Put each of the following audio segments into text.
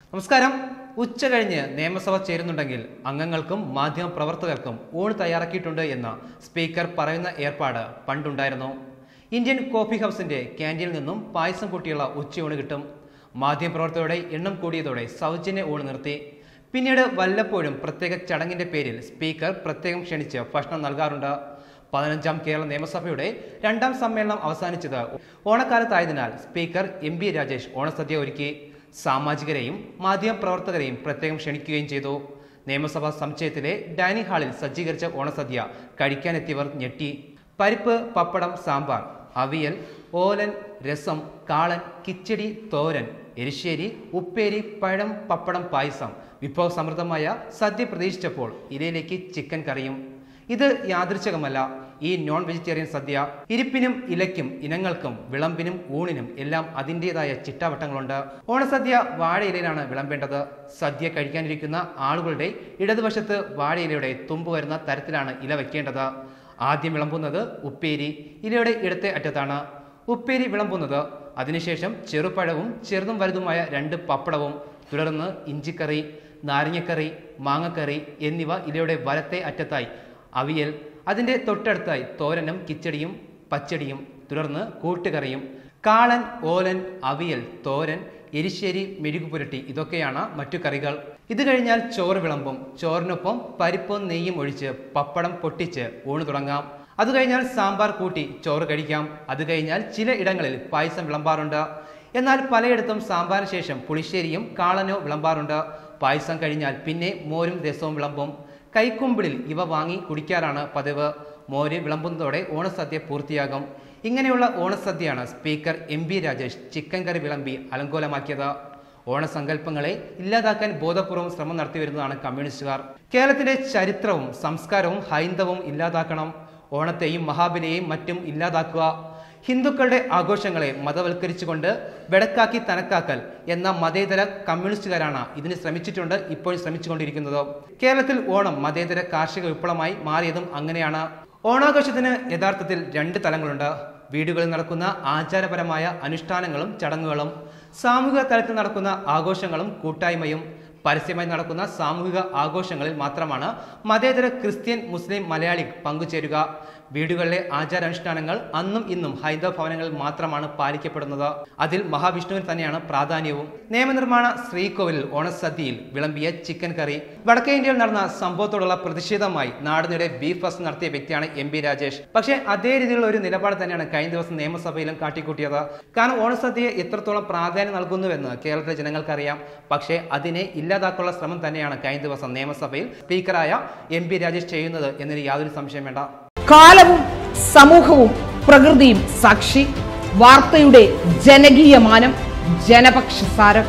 നമസ്കാരം ഉച്ച കഴിഞ്ഞ് നിയമസഭ ചേരുന്നുണ്ടെങ്കിൽ അംഗങ്ങൾക്കും മാധ്യമ പ്രവർത്തകർക്കും ഊണ് തയ്യാറാക്കിയിട്ടുണ്ട് എന്ന് സ്പീക്കർ പറയുന്ന ഏർപ്പാട് പണ്ടുണ്ടായിരുന്നു ഇന്ത്യൻ കോഫി ഹൗസിന്റെ ക്യാൻറ്റീനിൽ നിന്നും പായസം കൂട്ടിയുള്ള ഉച്ചയൂണ് കിട്ടും മാധ്യമപ്രവർത്തകരുടെ എണ്ണം കൂടിയതോടെ സൗജന്യ ഊണ് നിർത്തി പിന്നീട് വല്ലപ്പോഴും പ്രത്യേക ചടങ്ങിന്റെ പേരിൽ സ്പീക്കർ പ്രത്യേകം ക്ഷണിച്ച് ഭക്ഷണം നൽകാറുണ്ട് പതിനഞ്ചാം കേരള നിയമസഭയുടെ രണ്ടാം സമ്മേളനം അവസാനിച്ചത് ഓണക്കാലത്തായതിനാൽ സ്പീക്കർ എം ബി രാജേഷ് ഓണസദ്യ ഒരുക്കി സാമാജികരെയും മാധ്യമപ്രവർത്തകരെയും പ്രത്യേകം ക്ഷണിക്കുകയും ചെയ്തു നിയമസഭാ സമുച്ചയത്തിലെ ഡൈനിങ് ഹാളിൽ സജ്ജീകരിച്ച ഓണസദ്യ കഴിക്കാനെത്തിയവർ ഞെട്ടി പരിപ്പ് പപ്പടം സാമ്പാർ അവിയൽ ഓലൻ രസം കാളൻ കിച്ചടി തോരൻ എരിശ്ശേരി ഉപ്പേരി പഴം പപ്പടം പായസം വിഭവസമൃദ്ധമായ സദ്യ പ്രതീക്ഷിച്ചപ്പോൾ ഇരയിലേക്ക് ചിക്കൻ കറിയും ഇത് യാദൃച്ഛികമല്ല ഈ നോൺ വെജിറ്റേറിയൻ സദ്യ ഇരിപ്പിനും ഇലയ്ക്കും ഇനങ്ങൾക്കും വിളമ്പിനും ഊണിനും എല്ലാം അതിൻ്റെതായ ചിട്ടാവട്ടങ്ങളുണ്ട് ഓണസദ്യ വാഴയിലയിലാണ് വിളമ്പേണ്ടത് സദ്യ കഴിക്കാനിരിക്കുന്ന ആളുകളുടെ ഇടതുവശത്ത് വാഴയിലയുടെ തുമ്പ് വരുന്ന തരത്തിലാണ് ഇല വെക്കേണ്ടത് ആദ്യം വിളമ്പുന്നത് ഉപ്പേരി ഇലയുടെ ഇടത്തെ അറ്റത്താണ് ഉപ്പേരി വിളമ്പുന്നത് അതിനുശേഷം ചെറുപഴവും ചെറുതും വലുതുമായ രണ്ട് പപ്പടവും തുടർന്ന് ഇഞ്ചിക്കറി നാരങ്ങക്കറി മാങ്ങക്കറി എന്നിവ ഇലയുടെ വലത്തെ അറ്റത്തായി അവിയൽ അതിൻ്റെ തൊട്ടടുത്തായി തോരനും കിച്ചടിയും പച്ചടിയും തുടർന്ന് കൂട്ടുകറിയും കാളൻ ഓലൻ അവിയൽ തോരൻ എരിശ്ശേരി മെഴുകുപുരട്ടി ഇതൊക്കെയാണ് മറ്റു കറികൾ ഇത് കഴിഞ്ഞാൽ ചോറ് വിളമ്പും ചോറിനൊപ്പം പരിപ്പും നെയ്യും ഒഴിച്ച് പപ്പടം പൊട്ടിച്ച് ഊണ് തുടങ്ങാം അത് കഴിഞ്ഞാൽ സാമ്പാർ കൂട്ടി ചോറ് കഴിക്കാം അത് കഴിഞ്ഞാൽ ചില ഇടങ്ങളിൽ പായസം വിളമ്പാറുണ്ട് എന്നാൽ പലയിടത്തും സാമ്പാറിന് ശേഷം പുളിശ്ശേരിയും കാളനോ വിളമ്പാറുണ്ട് പായസം കഴിഞ്ഞാൽ പിന്നെ മോരും രസവും വിളമ്പും കൈക്കുമ്പിളിൽ ഇവ വാങ്ങി കുടിക്കാറാണ് പതിവ് മോര് വിളമ്പുന്നതോടെ ഓണസദ്യ പൂർത്തിയാകും ഇങ്ങനെയുള്ള ഓണസദ്യയാണ് speaker M B Rajesh chicken കറി വിളമ്പി അലങ്കോലമാക്കിയത് ഓണസങ്കല്പങ്ങളെ ഇല്ലാതാക്കാൻ ബോധപൂർവം ശ്രമം നടത്തിവരുന്നതാണ് കമ്മ്യൂണിസ്റ്റുകാർ കേരളത്തിന്റെ ചരിത്രവും സംസ്കാരവും ഹൈന്ദവവും ഇല്ലാതാക്കണം ഓണത്തെയും മഹാബലിയെയും മറ്റും ഇല്ലാതാക്കുക ഹിന്ദുക്കളുടെ ആഘോഷങ്ങളെ മതവൽക്കരിച്ചുകൊണ്ട് വെടക്കാക്കി തനക്കാക്കൽ എന്ന മതേതര കമ്മ്യൂണിസ്റ്റുകാരാണ് ഇതിന് ശ്രമിച്ചിട്ടുണ്ട് ഇപ്പോഴും ശ്രമിച്ചുകൊണ്ടിരിക്കുന്നത് കേരളത്തിൽ ഓണം മതേതര കാർഷിക വിപ്ലവമായി മാറിയതും അങ്ങനെയാണ് ഓണാഘോഷത്തിന് യഥാർത്ഥത്തിൽ രണ്ട് തലങ്ങളുണ്ട് വീടുകളിൽ നടക്കുന്ന ആചാരപരമായ അനുഷ്ഠാനങ്ങളും ചടങ്ങുകളും സാമൂഹിക തലത്തിൽ നടക്കുന്ന ആഘോഷങ്ങളും കൂട്ടായ്മയും പരസ്യമായി നടക്കുന്ന സാമൂഹിക ആഘോഷങ്ങളിൽ മാത്രമാണ് മതേതര ക്രിസ്ത്യൻ മുസ്ലിം മലയാളി പങ്കുചേരുക വീടുകളിലെ ആചാരാനുഷ്ഠാനങ്ങൾ അന്നും ഇന്നും ഹൈന്ദവ ഭവനങ്ങളിൽ മാത്രമാണ് പാലിക്കപ്പെടുന്നത് അതിൽ മഹാവിഷ്ണുവിന് തന്നെയാണ് പ്രാധാന്യവും നിയമനിർമ്മാണ ശ്രീകോവിലിൽ ഓണസദ്യയിൽ വിളമ്പിയ ചിക്കൻ കറി വടക്കേ ഇന്ത്യയിൽ നടന്ന സംഭവത്തോടുള്ള പ്രതിഷേധമായി നാടിനിടെ ബീഫ് ഫസ്റ്റ് നടത്തിയ വ്യക്തിയാണ് എം പി രാജേഷ് പക്ഷേ അതേ രീതിയിലുള്ള ഒരു നിലപാട് തന്നെയാണ് കഴിഞ്ഞ ദിവസം നിയമസഭയിലും കാട്ടിക്കൂട്ടിയത് കാരണം ഓണസദ്യയെ എത്രത്തോളം പ്രാധാന്യം നൽകുന്നുവെന്ന് കേരളത്തിലെ ജനങ്ങൾക്കറിയാം പക്ഷേ അതിനെ ഇല്ലാതാക്കാനുള്ള ശ്രമം തന്നെയാണ് കഴിഞ്ഞ ദിവസം നിയമസഭയിൽ സ്പീക്കറായ എം പി രാജേഷ് ചെയ്യുന്നത് എന്നതിന് യാതൊരു സംശയം വേണ്ട കാലവും സമൂഹവും പ്രകൃതിയും സാക്ഷി വാർത്തയുടെ ജനകീയ മാനം ജനപക്ഷസാരം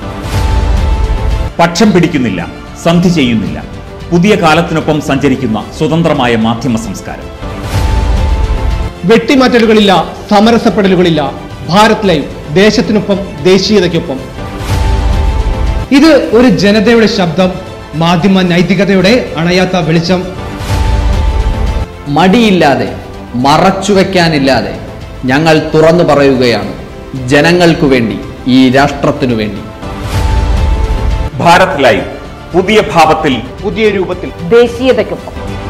പക്ഷം പിടിക്കുന്നില്ല സന്ധി ചെയ്യുന്നില്ല പുതിയ കാലത്തിനൊപ്പം സഞ്ചരിക്കുന്ന സ്വതന്ത്രമായ മാധ്യമ സംസ്കാരം വെട്ടിമാറ്റലുകളില്ല സമരസപ്പെടലുകളില്ല ഭാരത് ലൈവ് ദേശത്തിനൊപ്പം ദേശീയതയ്ക്കൊപ്പം ഇത് ഒരു ജനതയുടെ ശബ്ദം മാധ്യമ നൈതികതയുടെ അണയാത്ത വെളിച്ചം മടിയില്ലാതെ മറച്ചുവെക്കാനില്ലാതെ ഞങ്ങൾ തുറന്നു പറയുകയാണ് ജനങ്ങൾക്കു വേണ്ടി ഈ രാഷ്ട്രത്തിനു വേണ്ടി ഭാരത് ലൈവ് പുതിയ ഭാവത്തിൽ പുതിയ രൂപത്തിൽ ദേശീയതയ്ക്കൊപ്പം